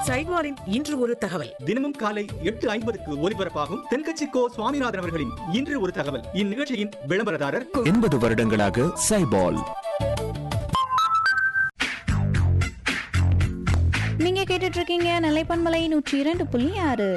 சைட்வாரின் இன்று ஒரு தகவல் தினமும் காலை எட்டு ஐம்பதுக்கு ஒலிபரப்பாகும் தென்கட்சி கோ சுவாமிநாதன் அவர்களின் இன்று ஒரு தகவல் இந்நிகழ்ச்சியின் விளம்பரதாரர் எண்பது வருடங்களாக சைபால் நீங்க கேட்டுட்டு இருக்கீங்க நிலைப்பன்மலை நூற்றி இரண்டு புள்ளி ஆறு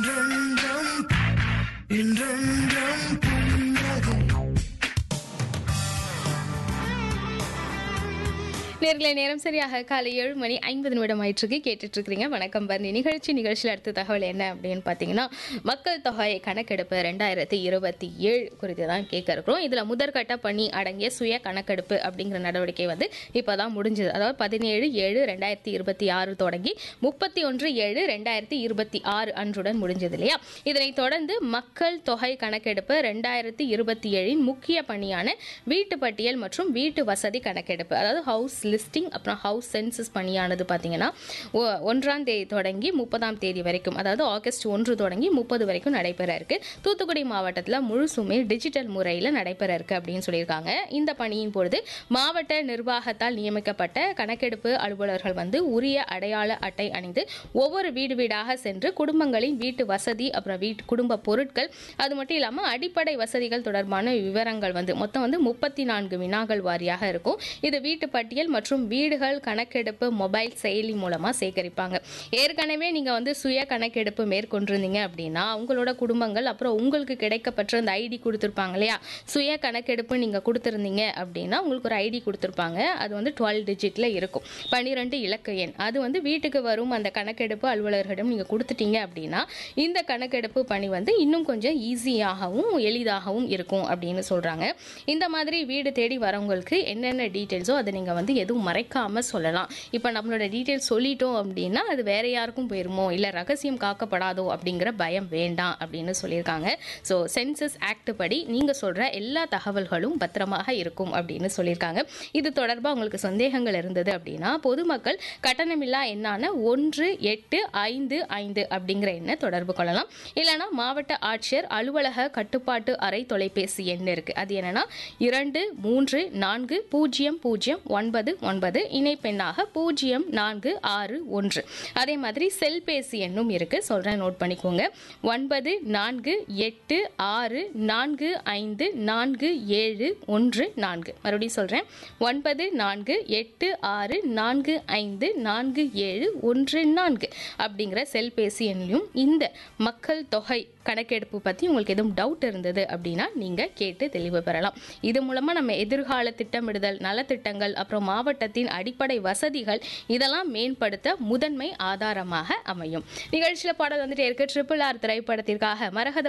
நேர்களை நேரம் சரியாக காலை ஏழு மணி ஐம்பது நிமிடம் ஆயிட்டிருக்கு கேட்டுட்டு இருக்கிறீங்க வணக்கம் பரணி நிகழ்ச்சி நிகழ்ச்சியில் அடுத்த தகவல் என்ன அப்படின்னு பார்த்தீங்கன்னா மக்கள் தொகை கணக்கெடுப்பு ரெண்டாயிரத்தி இருபத்தி ஏழு குறித்து தான் கேட்க இருக்கிறோம் இதில் முதற்கட்ட பணி அடங்கிய சுய கணக்கெடுப்பு அப்படிங்கிற நடவடிக்கை வந்து இப்போ தான் முடிஞ்சது அதாவது பதினேழு ஏழு ரெண்டாயிரத்தி இருபத்தி ஆறு தொடங்கி முப்பத்தி ஒன்று ஏழு ரெண்டாயிரத்தி இருபத்தி ஆறு அன்றுடன் முடிஞ்சது இல்லையா இதனைத் தொடர்ந்து மக்கள் தொகை கணக்கெடுப்பு ரெண்டாயிரத்தி இருபத்தி ஏழின் முக்கிய பணியான வீட்டு பட்டியல் மற்றும் வீட்டு வசதி கணக்கெடுப்பு அதாவது ஹவுஸ் லிஸ்டிங் அப்புறம் ஹவுஸ் சென்சஸ் பணியானது பார்த்தீங்கன்னா ஒ- ஒன்றாம் தேதி தொடங்கி முப்பதாம் தேதி வரைக்கும் அதாவது ஆகஸ்ட் ஒன்று தொடங்கி முப்பது வரைக்கும் நடைபெற இருக்கு தூத்துக்குடி மாவட்டத்தில் முழுசுமே டிஜிட்டல் முறையில் நடைபெற இருக்கு அப்படின்னு சொல்லியிருக்காங்க இந்த பணியின் பொழுது மாவட்ட நிர்வாகத்தால் நியமிக்கப்பட்ட கணக்கெடுப்பு அலுவலர்கள் வந்து உரிய அடையாள அட்டை அணிந்து ஒவ்வொரு வீடு வீடாக சென்று குடும்பங்களின் வீட்டு வசதி அப்புறம் வீட்டு குடும்ப பொருட்கள் அது மட்டும் இல்லாமல் அடிப்படை வசதிகள் தொடர்பான விவரங்கள் வந்து மொத்தம் வந்து முப்பத்தி நான்கு வினாக்கள் வாரியாக இருக்கும் இது வீட்டு பட்டியல் மற்றும் வீடுகள் கணக்கெடுப்பு மொபைல் செயலி மூலமாக சேகரிப்பாங்க ஏற்கனவே நீங்கள் வந்து சுய கணக்கெடுப்பு மேற்கொண்டிருந்தீங்க அப்படின்னா உங்களோட குடும்பங்கள் அப்புறம் உங்களுக்கு கிடைக்கப்பெற்ற அந்த ஐடி கொடுத்துருப்பாங்க இல்லையா சுய கணக்கெடுப்பு நீங்கள் கொடுத்துருந்தீங்க அப்படின்னா உங்களுக்கு ஒரு ஐடி கொடுத்துருப்பாங்க அது வந்து டுவெல் டிஜிட்டில் இருக்கும் பன்னிரெண்டு இலக்க எண் அது வந்து வீட்டுக்கு வரும் அந்த கணக்கெடுப்பு அலுவலர்களிடம் நீங்கள் கொடுத்துட்டீங்க அப்படின்னா இந்த கணக்கெடுப்பு பணி வந்து இன்னும் கொஞ்சம் ஈஸியாகவும் எளிதாகவும் இருக்கும் அப்படின்னு சொல்கிறாங்க இந்த மாதிரி வீடு தேடி வரவங்களுக்கு என்னென்ன டீட்டெயில்ஸோ அதை நீங்கள் வந்து எதுவும் மறைக்காமல் சொல்லலாம் இப்போ நம்மளோட டீட்டெயில்ஸ் சொல்லிட்டோம் அப்படின்னா அது வேற யாருக்கும் போயிருமோ இல்லை ரகசியம் காக்கப்படாதோ அப்படிங்கிற பயம் வேண்டாம் அப்படின்னு சொல்லியிருக்காங்க ஸோ சென்சஸ் ஆக்ட் படி நீங்கள் சொல்கிற எல்லா தகவல்களும் பத்திரமாக இருக்கும் அப்படின்னு சொல்லியிருக்காங்க இது தொடர்பாக உங்களுக்கு சந்தேகங்கள் இருந்தது அப்படின்னா பொதுமக்கள் கட்டணமில்லா எண்ணான ஒன்று எட்டு ஐந்து ஐந்து அப்படிங்கிற எண்ணை தொடர்பு கொள்ளலாம் இல்லைனா மாவட்ட ஆட்சியர் அலுவலக கட்டுப்பாட்டு அறை தொலைபேசி எண் இருக்கு அது என்னன்னா இரண்டு மூன்று நான்கு பூஜ்ஜியம் பூஜ்ஜியம் ஒன்பது ஒன்பது இணைப்பெண்ணாக பூஜ்ஜியம் நான்கு ஆறு ஒன்று அதே மாதிரி செல்பேசி எண்ணும் இருக்கு சொல்றேன் நோட் பண்ணிக்கோங்க ஒன்பது நான்கு எட்டு ஆறு நான்கு ஐந்து நான்கு ஏழு ஒன்று நான்கு மறுபடியும் சொல்றேன் ஒன்பது நான்கு எட்டு ஆறு நான்கு ஐந்து நான்கு ஏழு ஒன்று நான்கு அப்படிங்கிற செல்பேசி எண்ணிலும் இந்த மக்கள் தொகை கணக்கெடுப்பு பற்றி உங்களுக்கு எதுவும் டவுட் இருந்தது அப்படின்னா நீங்கள் கேட்டு தெளிவு பெறலாம் இது மூலமாக நம்ம எதிர்கால திட்டமிடுதல் நலத்திட்டங்கள் அப்புறம் மாவட்டத்தின் அடிப்படை வசதிகள் இதெல்லாம் மேம்படுத்த முதன்மை ஆதாரமாக அமையும் நிகழ்ச்சியில் பாடல் வந்துட்டு இருக்கு ட்ரிபிள் ஆர் திரைப்படத்திற்காக மரகத